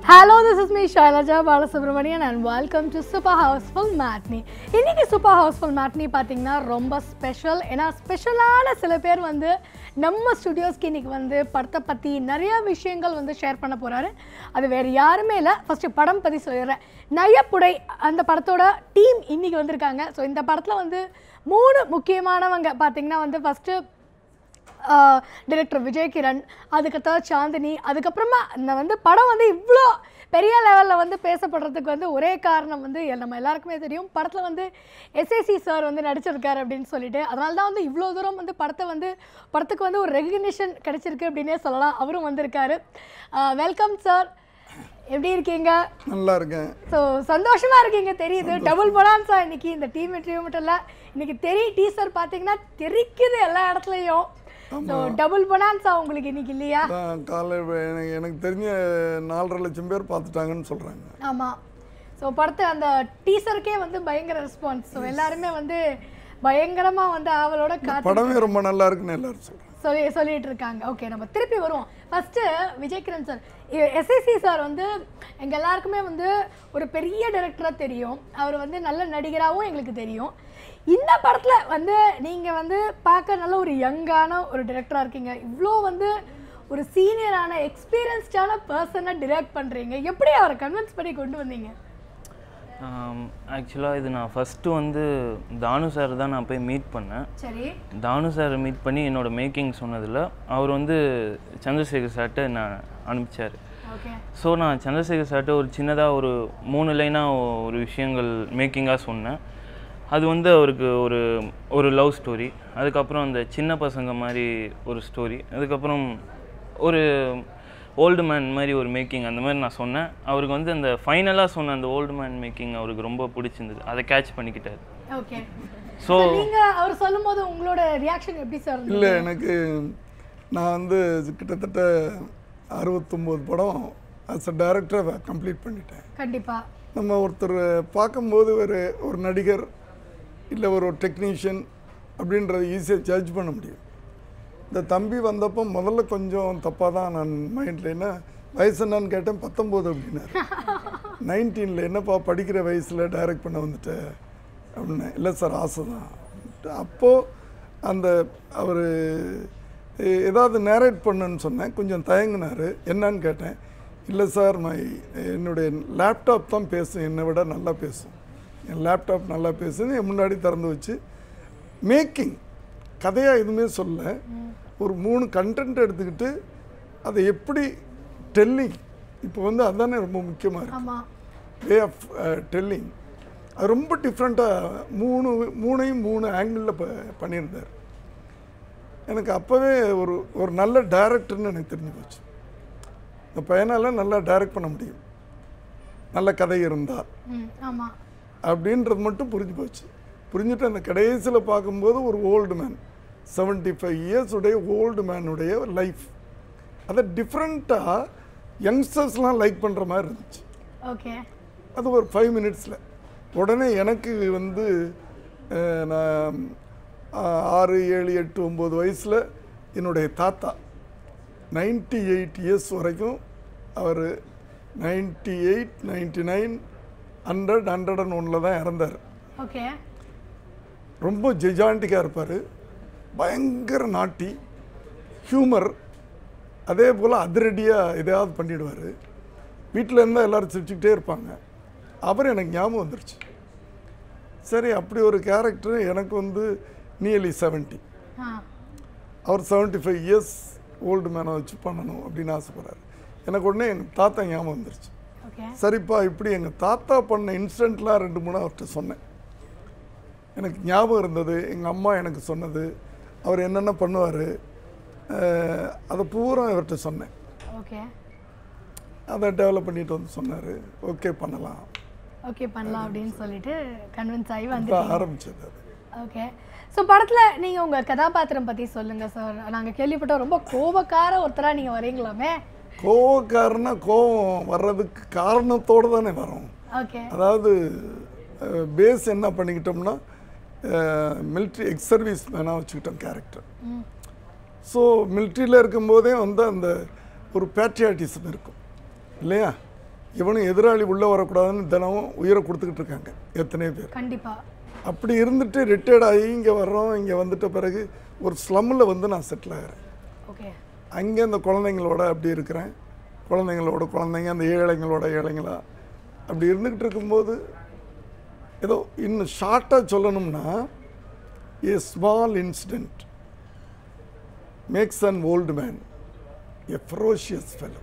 hello this is me Shailaja Balasubramanian and welcome to super houseful matinee இன்னைக்கு super houseful matinee பார்த்தீங்கன்னா ரொம்ப special ஏன்னா ஸ்பெஷலான சில பேர் வந்து நம்ம ஸ்டுடியோஸ்க்கு இன்னைக்கு வந்து படத்தை பற்றி நிறைய விஷயங்கள் வந்து ஷேர் பண்ண போகிறாரு அது வேறு யாருமே இல்லை ஃபஸ்ட்டு படம் பற்றி சொல்லிடுறேன் நயப்புடை அந்த படத்தோட டீம் இன்னைக்கு வந்திருக்காங்க ஸோ இந்த படத்தில் வந்து மூணு முக்கியமானவங்க பார்த்தீங்கன்னா வந்து ஃபஸ்ட்டு டிரெக்டர் விஜய் கிரண் அதுக்கடுத்தது சாந்தினி அதுக்கப்புறமா இந்த வந்து படம் வந்து இவ்வளோ பெரிய லெவலில் வந்து பேசப்படுறதுக்கு வந்து ஒரே காரணம் வந்து எல் நம்ம எல்லாருக்குமே தெரியும் படத்தில் வந்து எஸ்ஏசி சார் வந்து நடிச்சிருக்காரு அப்படின்னு சொல்லிட்டு அதனால தான் வந்து இவ்வளோ தூரம் வந்து படத்தை வந்து படத்துக்கு வந்து ஒரு ரெகக்னிஷன் கிடைச்சிருக்கு அப்படின்னே சொல்லலாம் அவரும் வந்திருக்காரு வெல்கம் சார் எப்படி இருக்கீங்க நல்லா இருக்கேன் ஸோ சந்தோஷமா இருக்கீங்க தெரியுது டபுள் படான்ஸா இன்னைக்கு இந்த டீம் இன்டர்வியூ மட்டும் இல்லை இன்னைக்கு தெரி டீசர் பார்த்தீங்கன்னா தெரிக்குது எல்லா இடத்துலையும் ஸோ டபுள் படான்ஸா உங்களுக்கு இன்னைக்கு இல்லையா நான் காலை எனக்கு எனக்கு தெரிஞ்ச நாலரை லட்சம் பேர் பார்த்துட்டாங்கன்னு சொல்கிறாங்க ஆமாம் ஸோ படத்தை அந்த டீசருக்கே வந்து பயங்கர ரெஸ்பான்ஸ் ஸோ எல்லாருமே வந்து பயங்கரமாக வந்து ஆவலோட காத்து படமே ரொம்ப நல்லா இருக்குன்னு எல்லாரும் சொல்கிறாங்க சொல்லி சொல்லிட்டு இருக்காங்க ஓகே நம்ம திருப்பி வருவோம் first Vijay Kiran sir SSC sir வந்து எங்க எல்லாருக்குமே வந்து ஒரு பெரிய டைரக்டராக தெரியும் அவர் வந்து நல்ல நடிகராகவும் எங்களுக்கு தெரியும் இந்த படத்துல வந்து நீங்க வந்து பார்க்க நல்ல ஒரு யங்கான ஒரு டைரக்டராக இருக்கீங்க இவ்வளோ வந்து ஒரு சீனியரான எக்ஸ்பீரியன்ஸ்டான பர்சனாக டிரெக்ட் பண்றீங்க எப்படி அவரை கன்வின்ஸ் பண்ணி கொண்டு வந்தீங்க ஆக்சுவலாக இது நான் ஃபஸ்ட்டு வந்து தானு சார் தான் நான் போய் மீட் பண்ணேன் சரி தானு சார் மீட் பண்ணி என்னோட மேக்கிங் சொன்னதில் அவர் வந்து சந்திரசேகர் சார்ட்ட நான் அனுப்பிச்சார் ஓகே ஸோ நான் சந்திரசேகர் சார்ட்ட ஒரு சின்னதாக ஒரு மூணு லைனாக ஒரு விஷயங்கள் மேக்கிங்காக சொன்னேன் அது வந்து அவருக்கு ஒரு ஒரு லவ் ஸ்டோரி அதுக்கப்புறம் அந்த சின்ன பசங்க மாதிரி ஒரு ஸ்டோரி அதுக்கப்புறம் ஒரு ஓல்டு மேன் மாதிரி ஒரு மேக்கிங் அந்த மாதிரி நான் சொன்னேன் அவருக்கு வந்து அந்த ஃபைனலாக சொன்ன அந்த ஓல்டு மேன் மேக்கிங் அவருக்கு ரொம்ப பிடிச்சிருந்தது அதை கேட்ச் பண்ணிக்கிட்டார் ஓகே ஸோ நீங்க அவர் சொல்லும்போது உங்களோட ரியாக்ஷன் எப்படி சார் இருந்தது இல்லை எனக்கு நான் வந்து கிட்டத்தட்ட அறுபத்தொம்போது படம் அஸ் அ டைரக்டரை கம்ப்ளீட் பண்ணிட்டேன் கண்டிப்பா நம்ம ஒருத்தர் பார்க்கும்போது ஒரு ஒரு நடிகர் இல்லை ஒரு டெக்னீஷியன் அப்படின்றத ஈஸியாக ஜட்ஜ் பண்ண முடியும் இந்த தம்பி வந்தப்போ முதல்ல கொஞ்சம் தப்பாக தான் நான் மைண்டில் என்ன வயசு என்னன்னு கேட்டேன் பத்தொம்போது அப்படின்னாரு நைன்டீனில் என்னப்பா படிக்கிற வயசில் டைரக்ட் பண்ண வந்துட்ட அப்படின்னு இல்லை சார் ஆசை தான் அப்போது அந்த அவர் ஏதாவது நேரேட் பண்ணுன்னு சொன்னேன் கொஞ்சம் தயங்கினார் என்னன்னு கேட்டேன் இல்லை சார் மை என்னுடைய லேப்டாப் தான் பேசும் என்னை விட நல்லா பேசும் என் லேப்டாப் நல்லா பேசுது என் முன்னாடி திறந்து வச்சு மேக்கிங் கதையாக எதுவுமே சொல்ல ஒரு மூணு கண்டென்ட் எடுத்துக்கிட்டு அதை எப்படி டெல்லிங் இப்போ வந்து அதுதானே ரொம்ப முக்கியமாக இருக்கு ஆமா வே ஆஃப் டெல்லிங் அது ரொம்ப டிஃப்ரெண்ட்டாக மூணு மூணையும் மூணு ஆங்கிளில் ப பண்ணியிருந்தார் எனக்கு அப்போவே ஒரு ஒரு நல்ல டைரக்டர்னு எனக்கு தெரிஞ்சு போச்சு இந்த பையனால் நல்லா டைரக்ட் பண்ண முடியும் நல்ல கதை இருந்தால் ம் ஆமா அப்படின்றது மட்டும் புரிஞ்சு போச்சு புரிஞ்சுட்டு அந்த கடைசியில் பார்க்கும்போது ஒரு old man seventy five years உடைய ஓல்டு மேனுடைய லைஃப் அதை டிஃப்ரெண்ட்டாக யங்ஸ்டர்ஸ்லாம் லைக் பண்ணுற மாதிரி இருந்துச்சு ஓகே அது ஒரு ஃபைவ் மினிட்ஸில் உடனே எனக்கு வந்து அஹ், நான் ஆ- ஆறு ஏழு எட்டு ஒம்பது வயசில் என்னுடைய தாத்தா நைன்டி எயிட் இயர்ஸ் வரைக்கும் அவர் ninety eight ninety nine hundred hundred and ஒனில் தான் இறந்தார் ஓகே ரொம்ப ஜெஜாண்டிக்காக இருப்பார் பயங்கர நாட்டி ஹியூமர் அதே போல் அதிரடியாக எதையாவது பண்ணிடுவார் வீட்டில் இருந்தால் எல்லோரும் சிரிச்சுக்கிட்டே இருப்பாங்க அவர் எனக்கு ஞாபகம் வந்துருச்சு சரி அப்படி ஒரு கேரக்டர் எனக்கு வந்து நியர்லி 70 ஆ அவர் 75 ஃபைவ் இயர்ஸ் ஓல்டு மேனை வச்சு பண்ணணும் அப்படின்னு ஆசைப்படுறாரு எனக்கு உடனே எங்கள் தாத்தா ஞாபகம் வந்துருச்சு ஓகே சரிப்பா இப்படி எங்கள் தாத்தா பண்ண இன்சிடெண்ட்லாம் ரெண்டு மூணு அவர்கிட்ட சொன்னேன் எனக்கு ஞாபகம் இருந்தது எங்கள் அம்மா எனக்கு சொன்னது அவர் என்னென்ன பண்ணுவார் அதை பூரா இவர்கிட்ட சொன்னேன் ஓகே அதை டெவலப் பண்ணிட்டு வந்து சொன்னார் ஓகே பண்ணலாம் ஓகே பண்ணலாம் அப்படின்னு சொல்லிட்டு கன்வின்ஸ் ஆகி வந்து இப்போ ஆரம்பிச்சது அது ஓகே ஸோ படத்துல நீங்க உங்க கதாபாத்திரம் பத்தி சொல்லுங்க சார் நாங்க கேள்விப்பட்டோம் ரொம்ப கோபக்கார ஒருத்தரா நீங்க வரீங்களாமே கோவக்காரனா கோவம் வர்றதுக்கு காரணத்தோடு தானே வரும் ஓகே அதாவது பேஸ் என்ன பண்ணிக்கிட்டோம்னா மிலிட்ரி எக்ஸ் சர்வீஸ் மேனாக வச்சுக்கிட்டோம் கேரக்டர் ம் ஸோ மிலிட்ரியில் இருக்கும்போதே வந்து அந்த ஒரு பேட்ரியாட்டிசம் இருக்கும் இல்லையா இவனும் எதிராளி உள்ளே வரக்கூடாதுன்னு தினமும் உயிரை கொடுத்துக்கிட்டு இருக்காங்க எத்தனையோ பேர் கண்டிப்பா அப்படி இருந்துட்டு ரிட்டையர்ட் ஆகி இங்கே வர்றோம் இங்கே வந்துட்ட பிறகு ஒரு ஸ்லம்மில் வந்து நான் செட்டில் ஆகிறேன் ஓகே அங்கே அந்த குழந்தைங்களோட அப்படி இருக்கிறேன் குழந்தைங்களோட குழந்தைங்க அந்த ஏழைங்களோட ஏழைங்களா அப்படி இருந்துக்கிட்டு இருக்கும்போது ஏதோ இன்னும் ஷார்ட்டாக சொல்லணும்னா a small incident makes an old man a ferocious fellow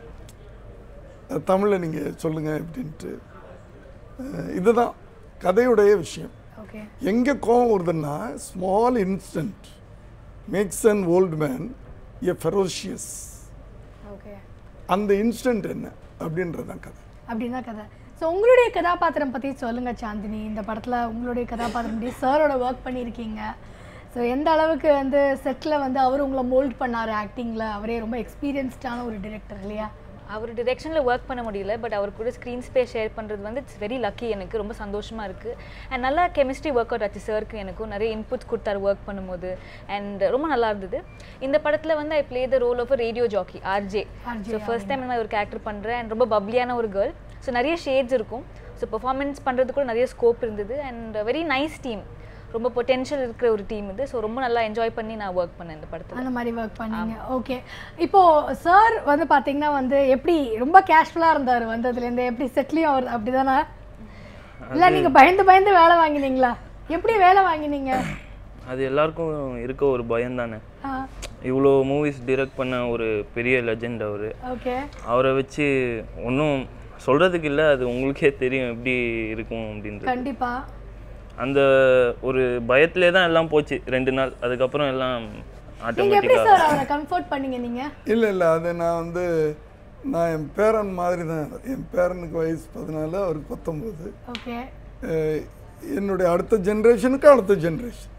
தமிழில் நீங்கள் சொல்லுங்கள் அப்படின்ட்டு அஹ் இதுதான் கதையுடைய விஷயம் ஓகே எங்கே கோவம் வருதுன்னா small instant makes an old man a ferocious okay அந்த இன்ஸ்டன்ட் என்ன அப்படின்றது தான் கதை அப்படின்னா கதை ஸோ உங்களுடைய கதாபாத்திரம் பற்றி சொல்லுங்க சாந்தினி இந்த படத்தில் உங்களுடைய கதாபாத்திரம் பற்றி சாரோட ஒர்க் பண்ணியிருக்கீங்க ஸோ எந்த அளவுக்கு வந்து செட்டில் வந்து அவர் உங்களை மோல்ட் பண்ணார் ஆக்டிங்கில் அவரே ரொம்ப எக்ஸ்பீரியன்ஸ்டான ஒரு டிரெக்டர் இல்லையா அவர் டிரெக்ஷனில் ஒர்க் பண்ண முடியல பட் அவர் கூட ஸ்க்ரீன் ஸ்பேஸ் ஷேர் பண்ணுறது வந்து இட்ஸ் வெரி லக்கி எனக்கு ரொம்ப சந்தோஷமாக இருக்குது அண்ட் நல்லா கெமிஸ்ட்ரி ஒர்க் அவுட் ஆச்சு சாருக்கு எனக்கும் நிறைய இன்புட்ஸ் கொடுத்தாரு ஒர்க் பண்ணும்போது அண்ட் ரொம்ப நல்லா இருந்தது இந்த படத்தில் வந்து I play the role of radio jockey RJ RJ, so first time நான் ஒரு கேரக்டர் பண்ணுறேன் அண்ட் ரொம்ப பப்ளியான ஒரு கேர்ள் ஸோ நிறைய ஷேட்ஸ் இருக்கும் ஸோ பெர்ஃபார்மன்ஸ் பண்ணுறது கூட நிறைய ஸ்கோப் இருந்தது அண்ட் வெரி நைஸ் டீம் ரொம்ப பொட்டென்ஷியல் இருக்கிற ஒரு டீம் இது ஸோ ரொம்ப நல்லா என்ஜாய் பண்ணி நான் ஒர்க் பண்ணேன் இந்த படத்தில் அந்த மாதிரி ஒர்க் பண்ணீங்க ஓகே இப்போ சார் வந்து பார்த்தீங்கன்னா வந்து எப்படி ரொம்ப கேஷுவலாக இருந்தார் வந்ததுலேருந்து எப்படி செட்லையும் அவர் அப்படிதானே இல்லை நீங்கள் பயந்து பயந்து வேலை வாங்கினீங்களா எப்படி வேலை வாங்கினீங்க அது எல்லாருக்கும் இருக்க ஒரு பயம் தானே ஆ இவ்வளோ மூவிஸ் டிரெக்ட் பண்ண ஒரு பெரிய லெஜெண்ட் அவர் ஓகே அவரை வச்சு ஒன்றும் சொல்கிறதுக்கு இல்லை அது உங்களுக்கே தெரியும் எப்படி இருக்கும் அப்படின்றது கண்டிப்பா அந்த ஒரு பயத்திலே தான் எல்லாம் போச்சு ரெண்டு நாள் அதுக்கப்புறம் எல்லாம் நீங்க எப்படி ஆட்டோமேட்டிக்காக சார் அவரை கம்ஃபர்ட் பண்ணீங்க நீங்க இல்லை இல்லை அது நான் வந்து நான் என் பேரன் மாதிரி தான் என் பேரனுக்கு வயசு பதினாலு அவருக்கு பத்தொம்போது ஓகே அஹ் என்னுடைய அடுத்த ஜென்ரேஷனுக்கு அடுத்த ஜென்ரேஷன்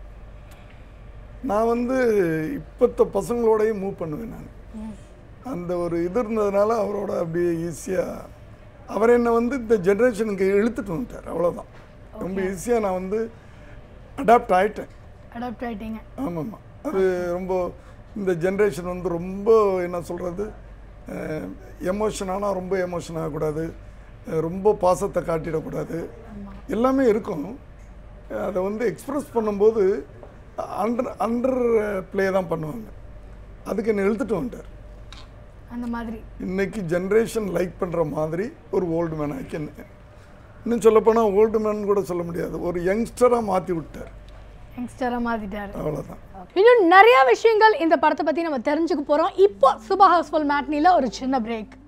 நான் வந்து இப்பத்த பசங்களோடயும் மூவ் பண்ணுவேன் நான் அந்த ஒரு இது இருந்ததுனால அவரோட அப்படியே ஈஸியாக அவர் என்னை வந்து இந்த ஜென்ரேஷனுக்கு இழுத்துட்டு வந்துட்டார் அவ்வளோதான் ரொம்ப ஈஸியாக நான் வந்து அடாப்ட் ஆயிட்டேன் அடாப்ட் ஆயிட்டீங்க ஆமாம்மா அது ரொம்ப இந்த ஜென்ரேஷன் வந்து ரொம்ப என்ன சொல்கிறது எமோஷன் ஆனால் ரொம்ப எமோஷன் ஆகக்கூடாது அஹ் ரொம்ப பாசத்தை காட்டிடக்கூடாது எல்லாமே இருக்கும் அதை வந்து எக்ஸ்ப்ரெஸ் பண்ணும்போது அண்டர் அண்டர் ப்ளே தான் பண்ணுவாங்க அதுக்கு என்னை இழுத்துட்டு வந்துட்டார் அந்த மாதிரி இன்னைக்கு ஜென்ரேஷன் லைக் பண்ணுற மாதிரி ஒரு ஓல்டு மேன் ஆக்கி இன்னும் சொல்லப்போனால் ஓல்டு மேன் கூட சொல்ல முடியாது ஒரு யங்ஸ்டராக மாற்றி விட்டார் யங்ஸ்டராக மாத்திட்டாரு அவ்வளோதான் இன்னும் நிறைய விஷயங்கள் இந்த படத்தை பத்தி நம்ம தெரிஞ்சுக்க போறோம் இப்போ சுபா ஹவுஸ்ஃபுல் மேட்னில ஒரு சின்ன பிரேக்